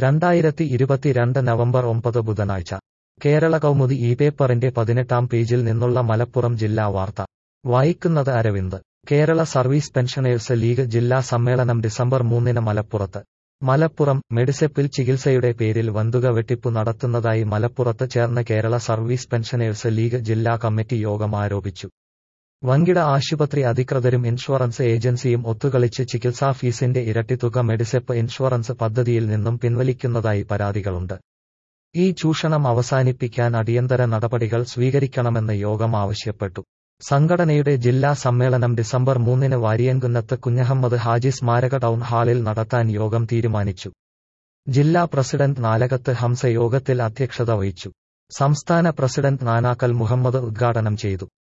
രണ്ടായിരത്തി ഇരുപത്തിരണ്ട് നവംബർ ഒമ്പത് ബുധനാഴ്ച കേരള കൗമുദി ഈ പേപ്പറിന്റെ പതിനെട്ടാം പേജിൽ നിന്നുള്ള മലപ്പുറം ജില്ലാ വാർത്ത വായിക്കുന്നത് Aravind Kerala service pensioners league ജില്ലാ സമ്മേളനം ഡിസംബർ മൂന്നിന് മലപ്പുറത്ത് മലപ്പുറം മെഡിസെപ്പിൽ ചികിത്സയുടെ പേരിൽ വന്തുക വെട്ടിപ്പു നടത്തുന്നതായി മലപ്പുറത്ത് ചേർന്ന കേരള സർവീസ് പെൻഷനേഴ്സ് ലീഗ് ജില്ലാ കമ്മിറ്റി യോഗം ആരോപിച്ചു വൻകിട ആശുപത്രി അധികൃതരും ഇൻഷുറൻസ് ഏജൻസിയും ഒത്തുകളിച്ച് ചികിത്സാ ഫീസിന്റെ ഇരട്ടിത്തുക മെഡിസെപ്പ് ഇൻഷുറൻസ് പദ്ധതിയിൽ നിന്നും പിൻവലിക്കുന്നതായി പരാതികളുണ്ട് ഈ ചൂഷണം അവസാനിപ്പിക്കാൻ അടിയന്തര നടപടികൾ സ്വീകരിക്കണമെന്ന് യോഗം ആവശ്യപ്പെട്ടു സംഘടനയുടെ ജില്ലാ സമ്മേളനം ഡിസംബർ മൂന്നിന് വാരിയൻകുന്നത്ത് കുഞ്ഞഹമ്മദ് ഹാജി സ്മാരക ടൗൺ ഹാളിൽ നടത്താൻ യോഗം തീരുമാനിച്ചു ജില്ലാ പ്രസിഡന്റ് നാലകത്ത് ഹംസ യോഗത്തിൽ അധ്യക്ഷത വഹിച്ചു സംസ്ഥാന പ്രസിഡന്റ് നാനാക്കൽ മുഹമ്മദ് ഉദ്ഘാടനം ചെയ്തു